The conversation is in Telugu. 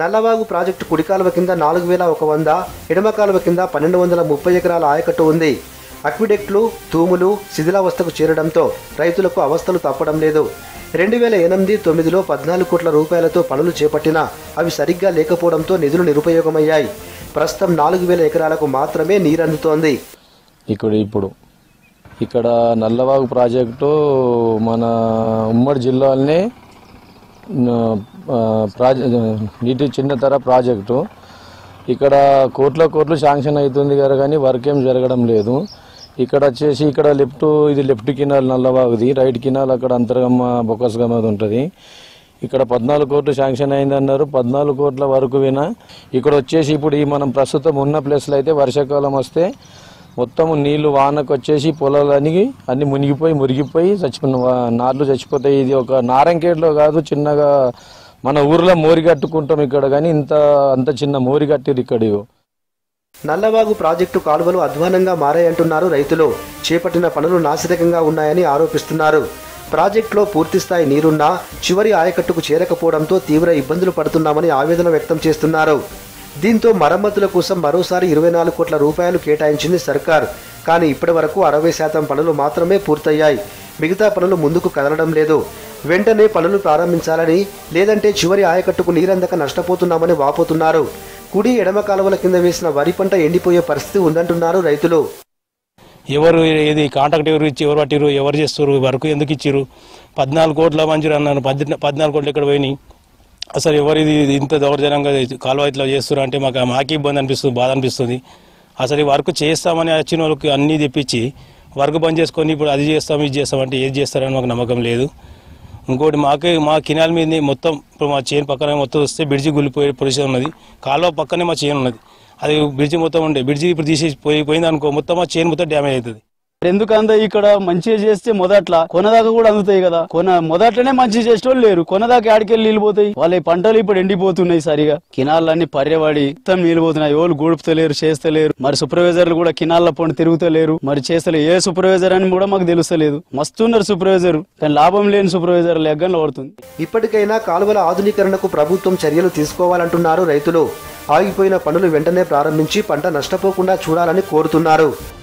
నల్లవాగు ప్రాజెక్టు కుడి కాలువ కింద నాలుగు వేల ఒక వంద ఎడమ కాలువ కింద పన్నెండు వందల ముప్పై ఎకరాల ఆయకట్టు ఉంది అక్విడెక్ట్లు తూములు శిథిలావస్థకు చేరడంతో రైతులకు అవస్థలు తప్పడం లేదు రెండు వేల ఎనిమిది తొమ్మిదిలో పద్నాలుగు కోట్ల రూపాయలతో పనులు చేపట్టినా అవి సరిగ్గా లేకపోవడంతో నిధులు నిరుపయోగమయ్యాయి ప్రస్తుతం నాలుగు వేల ఎకరాలకు మాత్రమే నీరందుతోంది ఇక్కడ ఇప్పుడు ఇక్కడ నల్లవాగు ప్రాజెక్టు మన ఉమ్మడి జిల్లాలోనే న- ఆ, ప్రాజె నీటి చిన్నతర ప్రాజెక్టు ఇక్కడ కోట్ల కోట్లు శాంక్షన్ అవుతుంది కదా కానీ వర్క్ ఏం జరగడం లేదు ఇక్కడ వచ్చేసి ఇక్కడ లెఫ్ట్ ఇది లెఫ్ట్ కినాల్ నల్లవాగుది రైట్ కినాల్ అక్కడ అంతర్గమ బొక్కస్గమ ఉంటుంది ఇక్కడ పద్నాలుగు కోట్లు శాంక్షన్ అయింది అన్నారు పద్నాలుగు కోట్ల వరకు వినా ఇక్కడ వచ్చేసి ఇప్పుడు ఈ మనం ప్రస్తుతం ఉన్న ప్లేస్లో అయితే వర్షాకాలం వస్తే మొత్తం నీళ్లు వానకు వచ్చేసి పొలాలన్నీ అన్ని మునిగిపోయి మురిగిపోయి చచ్చిపోయిన వా- నార్లు చచ్చిపోతాయి ఇది ఒక నారంకేట్లో కాదు చిన్నగా మన ఊర్లో మోరి కట్టుకుంటాం ఇక్కడ కానీ ఇంత అంత చిన్న మోరి కట్టిరు ఇక్కడ ఇగో. నల్లవాగు ప్రాజెక్టు కాలువలు అధ్వానంగా మారాయంటున్నారు రైతులు చేపట్టిన పనులు నాసిరకంగా ఉన్నాయని ఆరోపిస్తున్నారు ప్రాజెక్టులో పూర్తిస్థాయి నీరున్నా చివరి ఆయకట్టుకు చేరకపోవడంతో తీవ్ర ఇబ్బందులు పడుతున్నామని ఆవేదన వ్యక్తం చేస్తున్నారు దీంతో మరమ్మతుల కోసం మరోసారి ఇరవై నాలుగు కోట్ల రూపాయలు కేటాయించింది సర్కార్ కానీ ఇప్పటి వరకు అరవై శాతం పనులు మాత్రమే పూర్తయ్యాయి మిగతా పనులు ముందుకు కదలడం లేదు వెంటనే పనులు ప్రారంభించాలని లేదంటే చివరి ఆయకట్టుకు నీరందక నష్టపోతున్నామని వాపోతున్నారు కుడి ఎడమ కాలువల కింద వేసిన వరి పంట ఎండిపోయే పరిస్థితి ఉందంటున్నారు రైతులు ఎవరు ఇది కాంటాక్ట్ ఎవరు ఇచ్చి ఎవరు పట్టిరు ఎవరు చేస్తారు వరకు ఎందుకు ఇచ్చిర్రు పద్నాలుగు కోట్ల మంజూరు అన్నారు పద్ది పద్నాలుగు కోట్లు ఎక్కడ పోయినాయి అసలు ఎవరు ఇది ఇది ఇంత దౌర్జన్యంగా కాలువ ఇట్లా చేస్తారు అంటే మాకు మాకు ఇబ్బంది అనిపిస్తుంది బాధ అనిపిస్తుంది అసలు ఈ వర్క్ చేస్తామని వచ్చిన వాళ్ళకి అన్నీ తెప్పించి వర్క్ బంద్ చేసుకొని ఇప్పుడు అది చేస్తాం ఇది చేస్తాం అంటే ఏది చేస్తారని మాకు నమ్మకం లేదు ఇంకోటి మాకే మా కినాల మీద మొత్తం ఇప్పుడు మా చేను పక్కన మొత్తం వస్తే బ్రిడ్జి గుల్లిపోయే పొజిషన్ ఉన్నది కాలువ పక్కనే మా చేను ఉన్నది అది బ్రిడ్జి మొత్తం ఉండే బ్రిడ్జి ఇప్పుడు తీసేసి పోయి పోయింది అనుకో మొత్తం మా చేను మొత్తం డ్యామేజ్ అవుతుంది ఎందుకంత ఇక్కడ మంచిగా చేస్తే మొదట్ల కొనదాకా కూడా అందుతాయి కదా కొన మొదట్లనే మంచిగా చేసేటోళ్ళు లేరు కొనదాకా ఆడికెళ్ళి నీళ్ళు పోతాయి వాళ్ళ ఈ పంటలు ఇప్పుడు ఎండిపోతున్నాయి సరిగా కినాలన్నీ పర్యబడి మొత్తం నీళ్ళు పోతున్నాయి ఎవరు గూడుపుతలేరు చేస్తలేరు మరి సూపర్వైజర్లు కూడా కినాల పొండి తిరుగుతలేరు మరి చేస్తలేరు ఏ సూపర్వైజర్ అని కూడా మాకు తెలుస్తలేదు మస్తున్నారు సూపర్వైజర్ కానీ లాభం లేని సూపర్వైజర్ లెగ్గన పడుతుంది ఇప్పటికైనా కాలువల ఆధునీకరణకు ప్రభుత్వం చర్యలు తీసుకోవాలంటున్నారు రైతులు ఆగిపోయిన పనులు వెంటనే ప్రారంభించి పంట నష్టపోకుండా చూడాలని కోరుతున్నారు